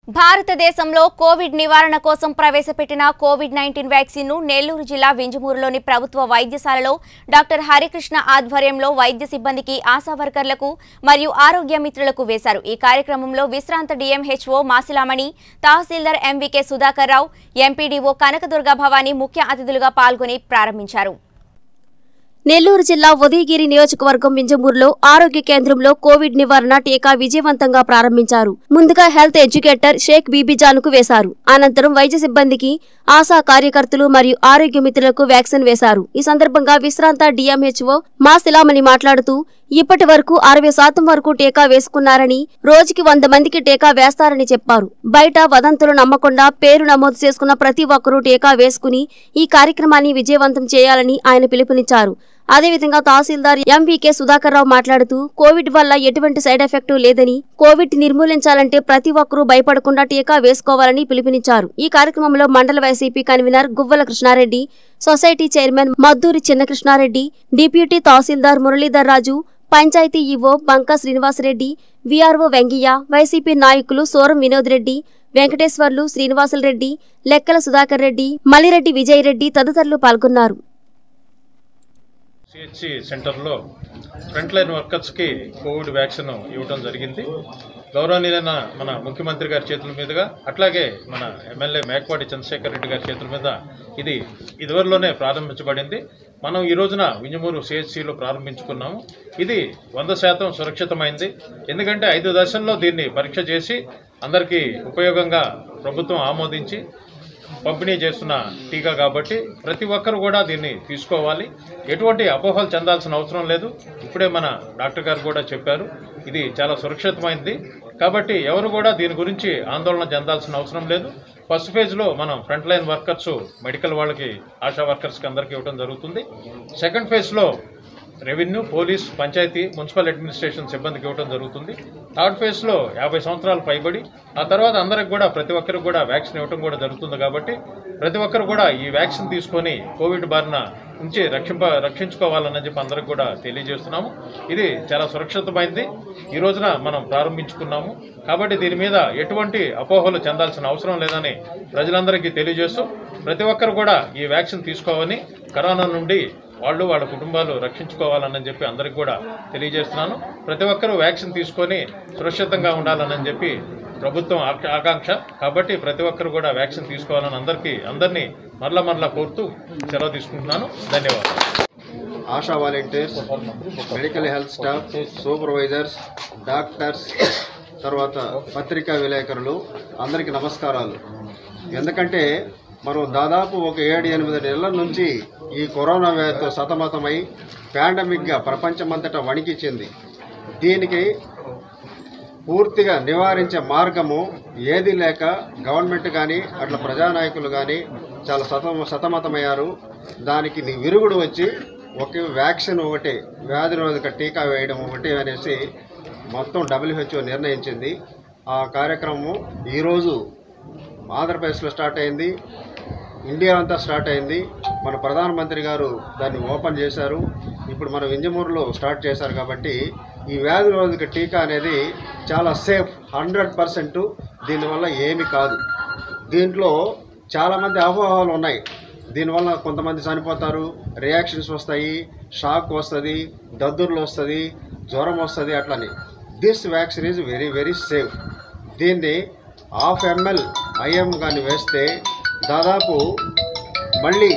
భారతదేశంలో కోవిడ్ నివారణ కోసం ప్రవేశపెట్టిన కోవిడ్ నైన్టీన్ వ్యాక్సిన్ ను నెల్లూరు జిల్లా వింజమూరులోని ప్రభుత్వ వైద్యశాలలో డాక్టర్ హరికృష్ణ ఆధ్వర్యంలో వైద్య సిబ్బందికి ఆశా వర్కర్లకు మరియు ఆరోగ్య మిత్రులకు వేశారు ఈ కార్యక్రమంలో విశ్రాంత DMHO Masilamani tahsildar MVK Sudhakar Rao MPDO Kanakadurga Bhavani ముఖ్య అతిథులుగా పాల్గొని ప్రారంభించారు నెల్లూరు జిల్లా ఉదయగిరి నియోజకవర్గం వింజమూరులో ఆరోగ్య కేంద్రంలో కోవిడ్ నివారణ టీకా విజయవంతంగా ప్రారంభించారు ముందుగా హెల్త్ ఎడ్యుకేటర్ షేక్ బీబీజాన్ కు వేశారు అనంతరం వైద్య సిబ్బందికి ఆశా కార్యకర్తలు మరియు ఆరోగ్య మిత్రులకు వ్యాక్సిన్ వేశారు ఈ సందర్భంగా విశ్రాంత డిఎంహెచ్ఓ మా శిలామణి మాట్లాడుతూ ఇప్పటి వరకు అరవై శాతం వరకు టీకా వేసుకున్నారని రోజుకి వంద మందికి టీకా వేస్తారని చెప్పారు బయట వదంతులు నమ్మకుండా పేరు నమోదు చేసుకున్న ప్రతి ఒక్కరూ టీకా వేసుకుని ఈ కార్యక్రమాన్ని విజయవంతం చేయాలని ఆయన పిలుపునిచ్చారు అదేవిధంగా తహసీల్దార్ ఎంవీకే సుధాకర్ రావు మాట్లాడుతూ కోవిడ్ వల్ల ఎటువంటి సైడ్ ఎఫెక్ట్ లేదని కోవిడ్ నిర్మూలించాలంటే ప్రతి ఒక్కరూ భయపడకుండా టీకా వేసుకోవాలని పిలుపునిచ్చారు ఈ కార్యక్రమంలో మండల YCP convener Guvvala Krishna Reddy society chairman Madduri Chinna Krishna Reddy deputy tahsildar Muralidhar Raju panchayat EO Banka Srinivasa Reddy VRO Venkayya YCP నాయకులు సోరం వినోద్ రెడ్డి వెంకటేశ్వర్లు శ్రీనివాసులరెడ్డి లెక్కల సుధాకర్ రెడ్డి మలిరెడ్డి విజయ్ రెడ్డి తదితరులు పాల్గొన్నారు సిహెచ్సి సెంటర్లో ఫ్రంట్ లైన్ వర్కర్స్కి కోవిడ్ వ్యాక్సిన్ ఇవ్వడం జరిగింది గౌరవనీయులైన మన ముఖ్యమంత్రి గారి చేతుల మీదుగా అట్లాగే మన ఎమ్మెల్యే మేకపాటి చంద్రశేఖర్ రెడ్డి గారి చేతుల మీద ఇది ఇదివరలోనే ప్రారంభించబడింది మనం ఈ రోజున వింజమూరు సిహెచ్సిలో ప్రారంభించుకున్నాము ఇది వంద శాతం సురక్షితమైంది ఎందుకంటే ఐదు దశల్లో దీన్ని పరీక్ష చేసి అందరికీ ఉపయోగంగా ప్రభుత్వం ఆమోదించి పంపిణీ చేస్తున్న టీకా కాబట్టి ప్రతి ఒక్కరు కూడా దీన్ని తీసుకోవాలి ఎటువంటి అపోహలు చెందాల్సిన అవసరం లేదు ఇప్పుడే మన డాక్టర్ గారు కూడా చెప్పారు ఇది చాలా సురక్షితమైనది కాబట్టి ఎవరు కూడా దీని గురించి ఆందోళన చెందాల్సిన అవసరం లేదు ఫస్ట్ ఫేజ్లో మనం ఫ్రంట్ లైన్ వర్కర్స్ మెడికల్ వాళ్ళకి ఆశా వర్కర్స్కి అందరికీ ఇవ్వడం జరుగుతుంది సెకండ్ ఫేజ్లో revenue police panchayat municipal administration సిబ్బందికి ఇవ్వడం జరుగుతుంది థర్డ్ ఫేజ్లో యాభై సంవత్సరాలు పైబడి ఆ తర్వాత అందరికి కూడా ప్రతి ఒక్కరికి కూడా వ్యాక్సిన్ ఇవ్వడం కూడా జరుగుతుంది కాబట్టి ప్రతి ఒక్కరు కూడా ఈ వ్యాక్సిన్ తీసుకొని కోవిడ్ బారిన నుంచి రక్షింప రక్షించుకోవాలని చెప్పి అందరికి కూడా తెలియజేస్తున్నాము ఇది చాలా సురక్షితమైంది ఈ రోజున మనం ప్రారంభించుకున్నాము కాబట్టి దీని మీద ఎటువంటి అపోహలు చెందాల్సిన అవసరం లేదని ప్రజలందరికీ తెలియజేస్తూ ప్రతి ఒక్కరు కూడా ఈ వ్యాక్సిన్ తీసుకోవాలని కరోనా నుండి వాళ్ళు వాళ్ళ కుటుంబాలు రక్షించుకోవాలని చెప్పి అందరికి కూడా తెలియజేస్తున్నాను ప్రతి ఒక్కరూ వ్యాక్సిన్ తీసుకొని సురక్షితంగా ఉండాలని చెప్పి ప్రభుత్వం ఆక- ఆకాంక్ష కాబట్టి ప్రతి ఒక్కరు కూడా వ్యాక్సిన్ తీసుకోవాలని అందరికీ అందరినీ మరల మరలా కోరుతూ సెలవు తీసుకుంటున్నాను ధన్యవాదాలు ASHA volunteers medical health staff supervisors doctors తర్వాత పత్రికా విలేకరులు అందరికీ నమస్కారాలు ఎందుకంటే మనం దాదాపు ఒక ఏడు ఎనిమిది నెలల నుంచి ఈ కరోనా వ్యాధితో సతమతమై పాండమిక్గా ప్రపంచమంతటా వణికిచ్చింది దీనికి పూర్తిగా నివారించే మార్గము ఏది లేక గవర్నమెంట్ కానీ అట్లా ప్రజానాయకులు కానీ చాలా సతమ సతమతమయ్యారు దానికి ని- విరుగుడు వచ్చి ఒక వ్యాక్సిన్ ఒకటి వ్యాధి నిరోధక టీకా వేయడం ఒకటి అనేసి మొత్తం డబ్ల్యూహెచ్ఓ నిర్ణయించింది ఆ కార్యక్రమం ఈరోజు ఆంధ్రప్రదేశ్లో స్టార్ట్ అయింది ఇండియా అంతా స్టార్ట్ అయింది మన ప్రధానమంత్రి గారు దాన్ని ఓపెన్ చేశారు ఇప్పుడు మన వింజమూరులో స్టార్ట్ చేశారు కాబట్టి ఈ వ్యాధి నిరోధక టీకా అనేది చాలా సేఫ్ హండ్రెడ్ పర్సెంట్ దీనివల్ల ఏమి కాదు దీంట్లో చాలామంది అపోహలు ఉన్నాయి దీనివల్ల కొంతమంది చనిపోతారు రియాక్షన్స్ వస్తాయి షాక్ వస్తుంది దద్దుర్లు వస్తుంది జ్వరం వస్తుంది అట్లని this vaccine is very very safe దీన్ని హాఫ్ ఎంఎల్ ఐఎం కానీ వేస్తే దాదాపు మళ్ళీ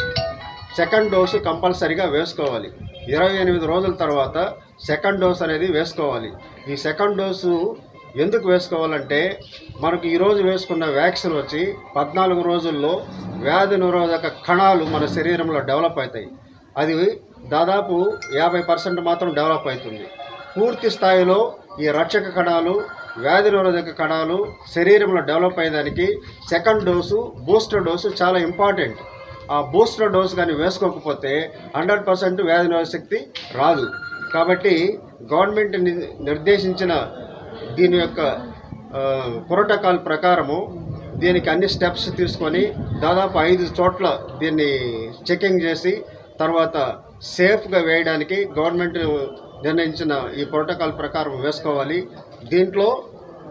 సెకండ్ డోసు కంపల్సరీగా వేసుకోవాలి ఇరవై ఎనిమిది రోజుల తర్వాత సెకండ్ డోస్ అనేది వేసుకోవాలి ఈ సెకండ్ డోసు ఎందుకు వేసుకోవాలంటే మనకు ఈరోజు వేసుకున్న వ్యాక్సిన్ వచ్చి పద్నాలుగు రోజుల్లో వ్యాధి నిరోధక కణాలు మన శరీరంలో డెవలప్ అవుతాయి అది దాదాపు యాభై పర్సెంట్ మాత్రం డెవలప్ అవుతుంది పూర్తి స్థాయిలో ఈ రక్షక కణాలు వ్యాధి నిరోధక కణాలు శరీరంలో డెవలప్ అయ్యేదానికి సెకండ్ డోసు బూస్టర్ డోసు చాలా ఇంపార్టెంట్ ఆ బూస్టర్ డోస్ కానీ వేసుకోకపోతే హండ్రెడ్ పర్సెంట్ వ్యాధి నిరోధక శక్తి రాదు కాబట్టి గవర్నమెంట్ ని- నిర్దేశించిన దీని యొక్క ఆ, ప్రోటోకాల్ ప్రకారము దీనికి అన్ని స్టెప్స్ తీసుకొని దాదాపు ఐదు చోట్ల దీన్ని చెకింగ్ చేసి తర్వాత సేఫ్గా వేయడానికి గవర్నమెంట్ నిర్ణయించిన ఈ ప్రోటోకాల్ ప్రకారం వేసుకోవాలి దీంట్లో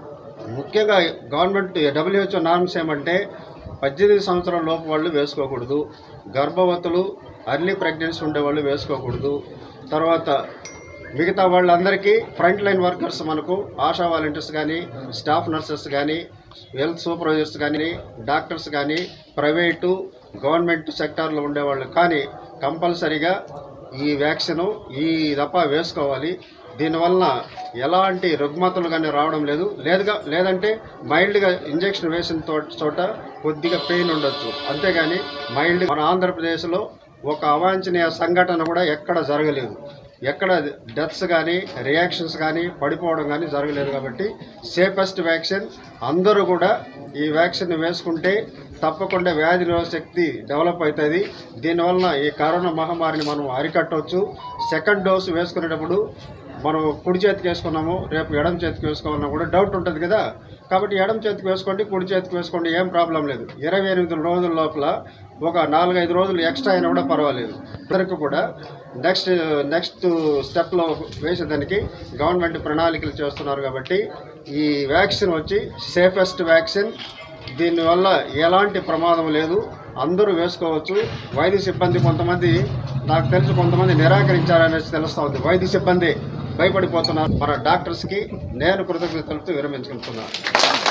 ముఖ్యంగా గవర్నమెంట్ డబ్ల్యూహెచ్ఓ నార్మ్స్ ఏమంటే పద్దెనిమిది సంవత్సరాల లోపు వాళ్ళు వేసుకోకూడదు గర్భవతులు అర్లీ ప్రెగ్నెన్సీ ఉండే వాళ్ళు వేసుకోకూడదు తర్వాత మిగతా వాళ్ళందరికీ ఫ్రంట్ లైన్ వర్కర్స్ మనకు ఆశా వాలంటీర్స్ కానీ స్టాఫ్ నర్సెస్ కానీ హెల్త్ సూపర్వైజర్స్ కానీ డాక్టర్స్ కానీ ప్రైవేటు గవర్నమెంట్ సెక్టార్లో ఉండేవాళ్ళు కానీ కంపల్సరీగా ఈ వ్యాక్సిన్ ఈ దఫా వేసుకోవాలి దీనివలన ఎలాంటి రుగ్మతలు కానీ రావడం లేదు లేదుగా లేదంటే మైల్డ్గా ఇంజెక్షన్ వేసిన తో- చోట కొద్దిగా పెయిన్ ఉండొచ్చు అంతేగాని మైల్డ్ మన ఆంధ్రప్రదేశ్లో ఒక అవాంఛనీయ సంఘటన కూడా ఎక్కడ జరగలేదు ఎక్కడ డెత్స్ కానీ రియాక్షన్స్ కానీ పడిపోవడం కానీ జరగలేదు కాబట్టి సేఫెస్ట్ వ్యాక్సిన్ అందరూ కూడా ఈ వ్యాక్సిన్ వేసుకుంటే తప్పకుండా వ్యాధి నిరోధక శక్తి డెవలప్ అవుతుంది దీనివలన ఈ కరోనా మహమ్మారిని మనం అరికట్టవచ్చు సెకండ్ డోసు వేసుకునేటప్పుడు మనం కుడి చేతికి వేసుకున్నాము రేపు ఎడమ చేతికి వేసుకోవాలన్నా కూడా డౌట్ ఉంటుంది కదా కాబట్టి ఎడమ చేతికి వేసుకోండి కుడి చేతికి వేసుకోండి ఏం ప్రాబ్లం లేదు ఇరవై ఎనిమిది రోజుల లోపల ఒక నాలుగైదు రోజులు ఎక్స్ట్రా అయినా కూడా పర్వాలేదు ఇద్దరికి కూడా నెక్స్ట్ నెక్స్ట్ స్టెప్లో వేసేదానికి గవర్నమెంట్ ప్రణాళికలు చేస్తున్నారు కాబట్టి ఈ వ్యాక్సిన్ వచ్చి సేఫెస్ట్ వ్యాక్సిన్ దీనివల్ల ఎలాంటి ప్రమాదం లేదు అందరూ వేసుకోవచ్చు వైద్య సిబ్బంది కొంతమంది నాకు తెలిసి కొంతమంది నిరాకరించారనేసి తెలుస్తూ ఉంది వైద్య సిబ్బంది భయపడిపోతున్నారు మన డాక్టర్స్కి నేను కృతజ్ఞతలతో విరమించుకుంటున్నాను